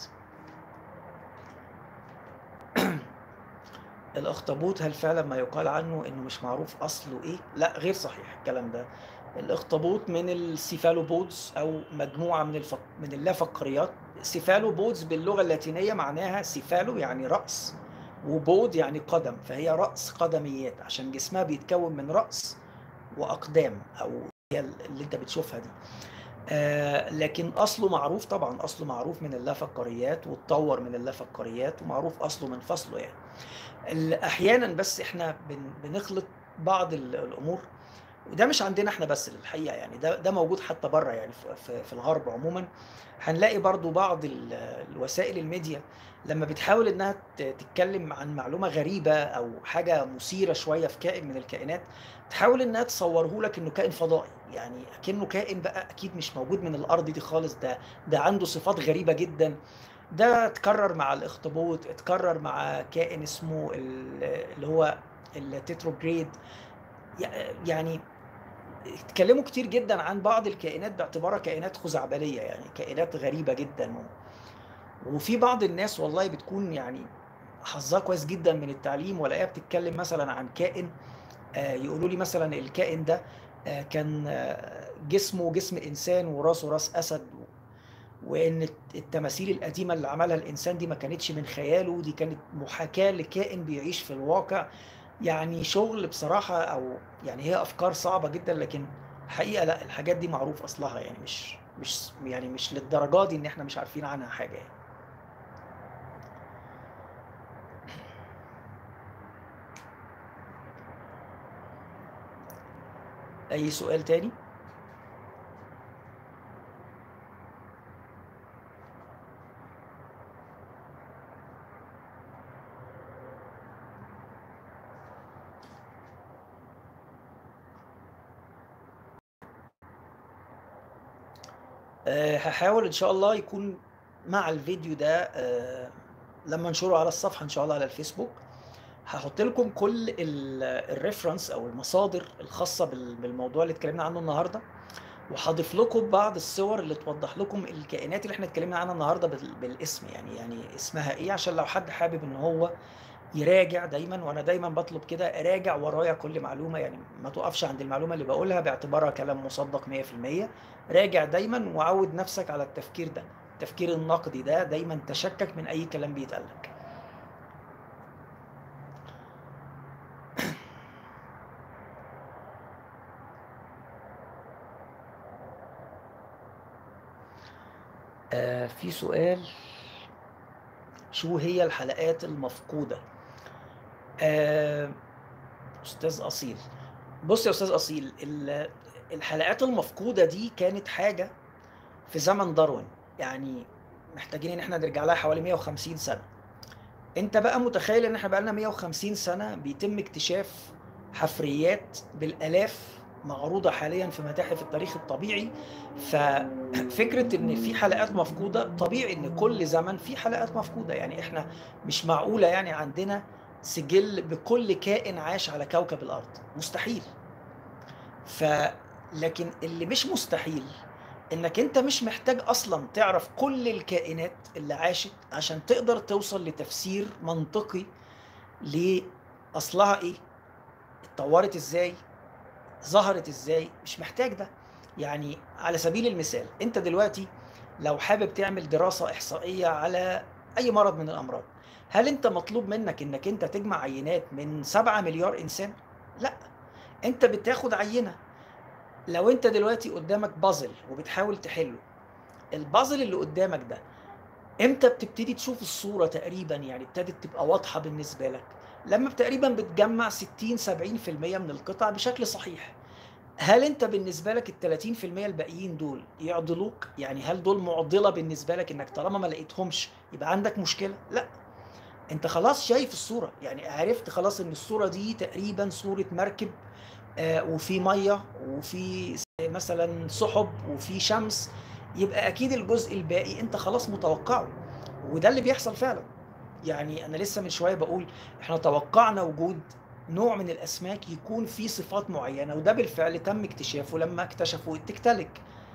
الاخطبوط هل فعلا ما يقال عنه انه مش معروف اصله ايه لا غير صحيح الكلام ده الاخطبوط من السيفالوبودز او مجموعه من الفق... من اللافقريات سيفالوبودز باللغه اللاتينيه معناها سيفالو يعني راس وبود يعني قدم فهي راس قدميات عشان جسمها بيتكون من راس واقدام او هي اللي انت بتشوفها دي آه لكن اصله معروف طبعا اصله معروف من اللافقريات واتطور من اللافقريات ومعروف اصله من فصله يعني ال- احيانا بس احنا بن- بنخلط بعض ال- الامور وده مش عندنا احنا بس الحقيقه يعني ده ده موجود حتى بره يعني في, في, في الغرب عموما هنلاقي برضو بعض ال- الوسائل الميديا لما بتحاول انها ت- تتكلم عن معلومه غريبه او حاجه مثيره شويه في كائن من الكائنات تحاول انها تصوره لك انه كائن فضائي يعني اكنه كائن بقى اكيد مش موجود من الارض دي خالص ده ده عنده صفات غريبه جدا ده اتكرر مع الاخطبوط اتكرر مع كائن اسمه ال- اللي هو التتروجريد يع- يعني اتكلموا كتير جدا عن بعض الكائنات باعتبارها كائنات خزعبليه يعني كائنات غريبه جدا وفي بعض الناس والله بتكون يعني حظها كويس جدا من التعليم ولاقيها بتتكلم مثلا عن كائن آه، يقولوا لي مثلا الكائن ده آه، كان آه، جسمه جسم انسان وراسه راس اسد وان التماثيل القديمه اللي عملها الانسان دي ما كانتش من خياله دي كانت محاكاه لكائن بيعيش في الواقع يعني شغل بصراحه او يعني هي افكار صعبه جدا لكن الحقيقه لا الحاجات دي معروف اصلها يعني مش مش يعني مش للدرجه دي ان احنا مش عارفين عنها حاجه يعني. اي سؤال تاني أه هحاول ان شاء الله يكون مع الفيديو ده أه لما انشره على الصفحه ان شاء الله على الفيسبوك هحط لكم كل الريفرنس او المصادر الخاصه بال- بالموضوع اللي اتكلمنا عنه النهارده وهاضيف لكم بعض الصور اللي توضح لكم الكائنات اللي احنا اتكلمنا عنها النهارده بال- بالاسم يعني يعني اسمها ايه عشان لو حد حابب ان هو يراجع دايما وانا دايما بطلب كده راجع ورايا كل معلومه يعني ما توقفش عند المعلومه اللي بقولها باعتبارها كلام مصدق 100% راجع دايما وعود نفسك على التفكير ده التفكير النقدي ده دايما تشكك من اي كلام بيتقال لك آه في سؤال شو هي الحلقات المفقودة آه أستاذ أصيل بص يا أستاذ أصيل ال- الحلقات المفقودة دي كانت حاجة في زمن داروين يعني محتاجين ان احنا نرجع لها حوالي 150 سنة انت بقى متخيل ان احنا بقالنا 150 سنة بيتم اكتشاف حفريات بالالاف معروضة حاليا في متاحف التاريخ الطبيعي ففكرة ان في حلقات مفقودة طبيعي ان كل زمن في حلقات مفقودة يعني احنا مش معقولة يعني عندنا سجل بكل كائن عاش على كوكب الارض مستحيل ف لكن اللي مش مستحيل انك انت مش محتاج اصلا تعرف كل الكائنات اللي عاشت عشان تقدر توصل لتفسير منطقي لاصلها ايه اتطورت ازاي ظهرت ازاي مش محتاج ده يعني على سبيل المثال انت دلوقتي لو حابب تعمل دراسة احصائية على اي مرض من الامراض هل انت مطلوب منك انك انت تجمع عينات من 7 مليار انسان لا انت بتاخد عينة لو انت دلوقتي قدامك بازل وبتحاول تحله البازل اللي قدامك ده امتى بتبتدي تشوف الصورة تقريبا يعني ابتدت تبقى واضحة بالنسبة لك لما تقريبا بتجمع 60 70% من القطع بشكل صحيح هل انت بالنسبة لك ال 30% الباقيين دول يعضلوك يعني هل دول معضلة بالنسبة لك انك طالما ما لقيتهمش يبقى عندك مشكلة لا انت خلاص شايف الصورة يعني عرفت خلاص ان الصورة دي تقريبا صورة مركب آه، وفي ميه وفي مثلا سحب وفي شمس يبقى اكيد الجزء الباقي انت خلاص متوقعه وده اللي بيحصل فعلا يعني انا لسه من شويه بقول احنا توقعنا وجود نوع من الاسماك يكون فيه صفات معينه وده بالفعل تم اكتشافه لما اكتشفوا التكتلك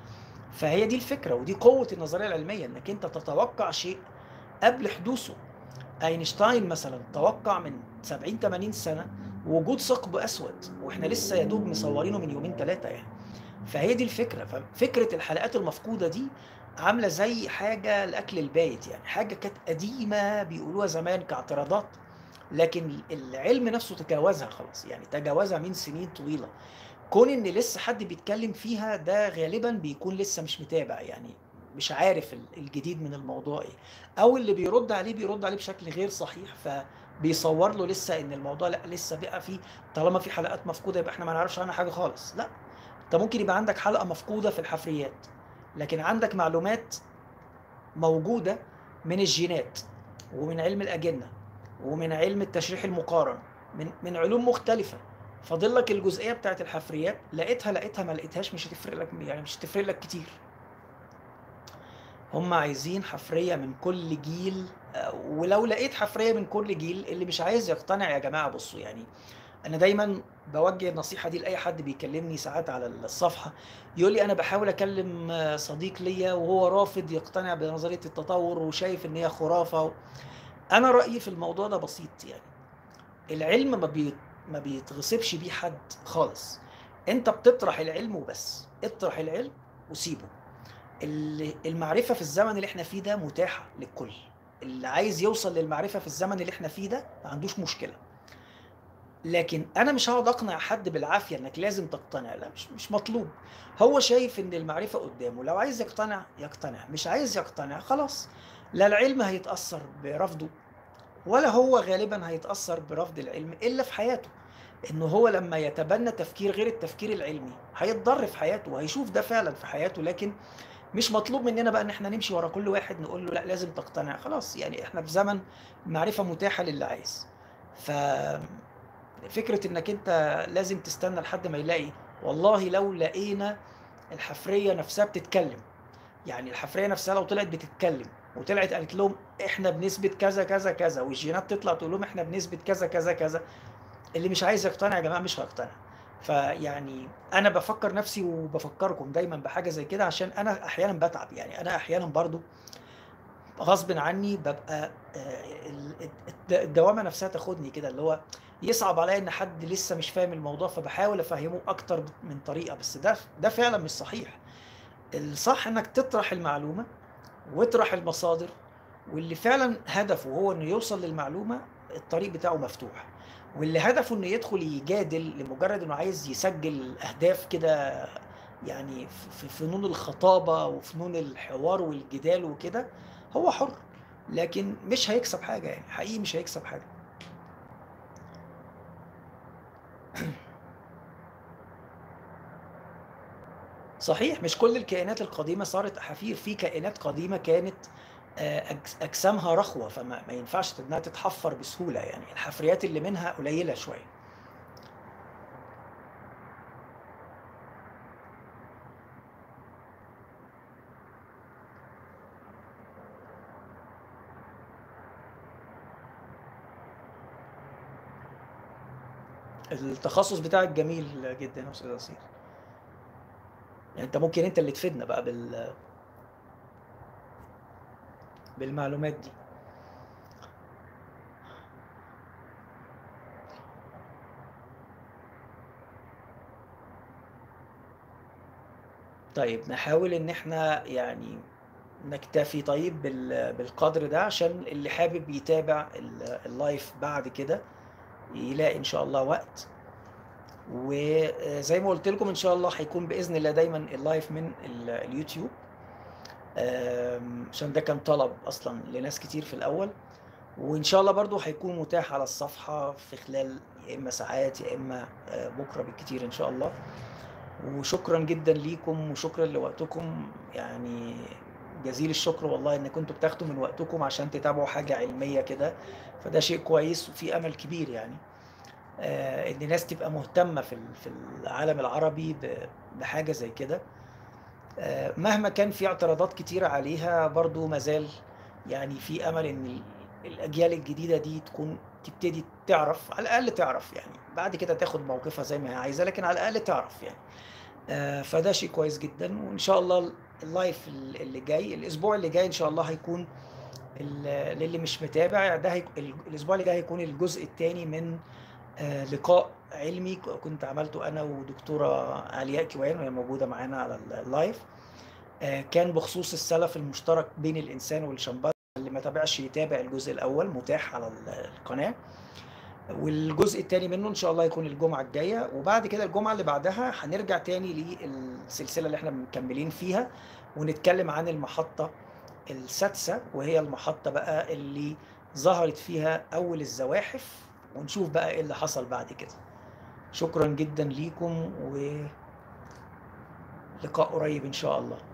فهي دي الفكره ودي قوه النظريه العلميه انك انت تتوقع شيء قبل حدوثه اينشتاين مثلا توقع من 70 80 سنه وجود ثقب اسود واحنا لسه يا دوب مصورينه من يومين ثلاثه يعني فهي دي الفكره ففكره الحلقات المفقوده دي عامله زي حاجه لاكل البايت يعني حاجه كانت قديمه بيقولوها زمان كاعتراضات لكن العلم نفسه تجاوزها خلاص يعني تجاوزها من سنين طويله كون ان لسه حد بيتكلم فيها ده غالبا بيكون لسه مش متابع يعني مش عارف الجديد من الموضوع ايه او اللي بيرد عليه بيرد عليه بشكل غير صحيح فبيصور له لسه ان الموضوع لا لسه بقى فيه طالما في حلقات مفقوده يبقى احنا ما نعرفش عنها حاجه خالص لا انت ممكن يبقى عندك حلقه مفقوده في الحفريات لكن عندك معلومات موجوده من الجينات ومن علم الاجنه ومن علم التشريح المقارن من من علوم مختلفه فاضل لك الجزئيه بتاعت الحفريات لقيتها لقيتها ما لقيتهاش مش هتفرق لك يعني مش هتفرق لك كتير هم عايزين حفريه من كل جيل ولو لقيت حفريه من كل جيل اللي مش عايز يقتنع يا جماعه بصوا يعني انا دايما بوجه النصيحه دي لاي حد بيكلمني ساعات على الصفحه يقول لي انا بحاول اكلم صديق ليا وهو رافض يقتنع بنظريه التطور وشايف ان هي خرافه انا رايي في الموضوع ده بسيط يعني العلم ما بي ما بيتغصبش بيه حد خالص انت بتطرح العلم وبس اطرح العلم وسيبه المعرفه في الزمن اللي احنا فيه ده متاحه للكل اللي عايز يوصل للمعرفه في الزمن اللي احنا فيه ده ما عندوش مشكله لكن انا مش هقعد اقنع حد بالعافيه انك لازم تقتنع لا مش مش مطلوب هو شايف ان المعرفه قدامه لو عايز يقتنع يقتنع مش عايز يقتنع خلاص لا العلم هيتاثر برفضه ولا هو غالبا هيتاثر برفض العلم الا في حياته انه هو لما يتبنى تفكير غير التفكير العلمي هيتضر في حياته وهيشوف ده فعلا في حياته لكن مش مطلوب مننا بقى ان احنا نمشي ورا كل واحد نقول له لا لازم تقتنع خلاص يعني احنا في زمن المعرفه متاحه للي عايز ف فكره انك انت لازم تستنى لحد ما يلاقي والله لو لقينا الحفريه نفسها بتتكلم يعني الحفريه نفسها لو طلعت بتتكلم وطلعت قالت لهم احنا بنسبه كذا كذا كذا والجينات تطلع تقول لهم احنا بنسبه كذا كذا كذا اللي مش عايز يقتنع يا جماعه مش هيقتنع فيعني أنا بافكّر نفسي وبافكّركم دايمًا بحاجة زي كده عشان أنا أحيانًا باتعب، يعني أنا أحيانًا برضه غصبٍ عني بابقى آآ ال الد الد الدوامة نفسها تاخدني كده، اللي هو يصعب عليّا إن حد لسه مش فاهم الموضوع، فباحاول أفهّمه أكتر ب من طريقة، بس ده ف ده فعلًا مش صحيح. الصح إنّك تطرح المعلومة واطرح المصادر، واللي فعلًا هدفه هو إنه يوصل للمعلومة، الطريق بتاعه مفتوح، واللي هدفه إنه يدخل يجادل لمجرد إنه عايز يسجّل أهداف كده يعني ف في فنون الخطابة وفنون الحوار والجدال وكده، هو حُر، لكن مش هيكسب حاجة يعني، حقيقي مش هيكسب حاجة. صحيح، مش كل الكائنات القديمة صارت أحافير، في كائنات قديمة كانت آآ أجس أجسامها رخوة، فما ما ينفعش ت إنها تتحفّر بسهولة يعني، الحفريات اللي منها قليلة شوية. التخصُّص بتاعك جميل جدًا يا أستاذ ياسين. يعني أنت ممكن أنت اللي تفيدنا بقى بال بالمعلومات دي. طيب نحاول إن إحنا يعني نكتفي طيب بال بالقدر ده عشان اللي حابب يتابع ال الlive بعد كده، يلاقي إن شاء الله وقت. وزي ما قُلت لكم إن شاء الله هيكون بإذن الله دايمًا الlive من ال اليوتيوب. آمم، عشان ده كان طلب أصلًا لناس كتير في الأول، وإن شاء الله برضه هيكون متاح على الصفحة في خلال يا إما ساعات يا إما آآ بُكرة بالكتير إن شاء الله. وشكرًا جدًا ليكم وشكرًا لوقتكم، يعني جزيل الشكر والله إنكم أنتم بتاخدوا من وقتكم عشان تتابعوا حاجة علمية كده، فده شيء كويس وفي أمل كبير يعني، آآ إن ناس تبقى مهتمة في ال في العالم العربي ب بحاجة زي كده. آآ مهما كان في اعتراضات كتيرة عليها، برضه ما زال يعني في أمل إن ال الأجيال الجديدة دي تكون تبتدي تعرف، على الأقل تعرف يعني، بعد كده تاخد موقفها زي ما هي عايزة، لكن على الأقل تعرف يعني. آآ فده شيء كويس جدًا، وإن شاء الله ال الlive ال اللي جاي الأسبوع اللي جاي إن شاء الله هيكون ال للي مش متابع ده هيك ال الأسبوع اللي جاي هيكون الجزء التاني من آآ لقاء علمي ك كنت عملته أنا ودكتورة علياء كيوان وهي موجودة معانا على ال الlive آآ كان بخصوص السَلَف المشترك بين الإنسان والشمبانزي، اللي ما تابعش يتابع الجزء الأول متاح على ال القناة. والجزء التاني منه إن شاء الله هيكون الجمعة الجاية، وبعد كده الجمعة اللي بعدها هنرجع تاني للسلسلة اللي إحنا مكمّلين فيها، ونتكلم عن المحطة السادسة، وهي المحطة بقى اللي ظهرت فيها أول الزواحف، ونشوف بقى إيه اللي حصل بعد كده. شكرًا جدًا ليكم، و لقاء قريب إن شاء الله.